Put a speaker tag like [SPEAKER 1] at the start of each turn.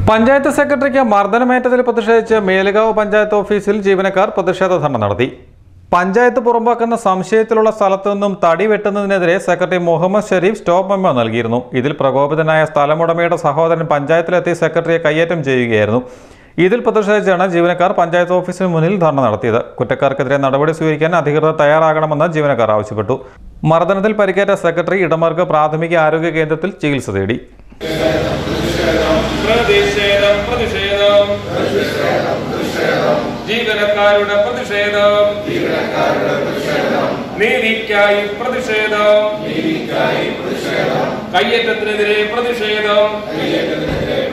[SPEAKER 1] പഞ്ചായത്ത് സെക്രട്ടറിക്ക് മർദ്ദനമേറ്റതിൽ പ്രതിഷേധിച്ച് മേലുകാവ് പഞ്ചായത്ത് ഓഫീസിൽ ജീവനക്കാർ പ്രതിഷേധ ധർണ നടത്തി പഞ്ചായത്ത് പുറമ്പാക്കുന്ന സംശയത്തിലുള്ള സ്ഥലത്തു നിന്നും തടി വെട്ടുന്നതിനെതിരെ secretary Muhammad Sharif stop memo നൽകിയിരുന്നു ഇതിൽ പ്രകോപിതനായ സ്ഥലമുടമയുടെ സഹോദരൻ പഞ്ചായത്തിലെത്തി സെക്രട്ടറിയെ കയ്യേറ്റം ചെയ്യുകയായിരുന്നു ഇതിൽ പ്രതിഷേധിച്ചാണ് ജീവനക്കാർ പഞ്ചായത്ത് ഓഫീസിന് മുന്നിൽ ധർണ നടത്തിയത് കുറ്റക്കാർക്കെതിരെ നടപടി സ്വീകരിക്കാൻ അധികൃതർ തയ്യാറാകണമെന്ന് ജീവനക്കാർ ആവശ്യപ്പെട്ടു മർദ്ദനത്തിൽ പരിക്കേറ്റ സെക്രട്ടറി ഇടമർഗ് പ്രാഥമിക ആരോഗ്യ കേന്ദ്രത്തിൽ ചികിത്സ തേടി
[SPEAKER 2] പ്രതിഷേധം പ്രതിഷേധം ജീവനക്കാരുടെ പ്രതിഷേധം നീതിക്കായി പ്രതിഷേധം കയ്യേറ്റത്തിനെതിരെ പ്രതിഷേധം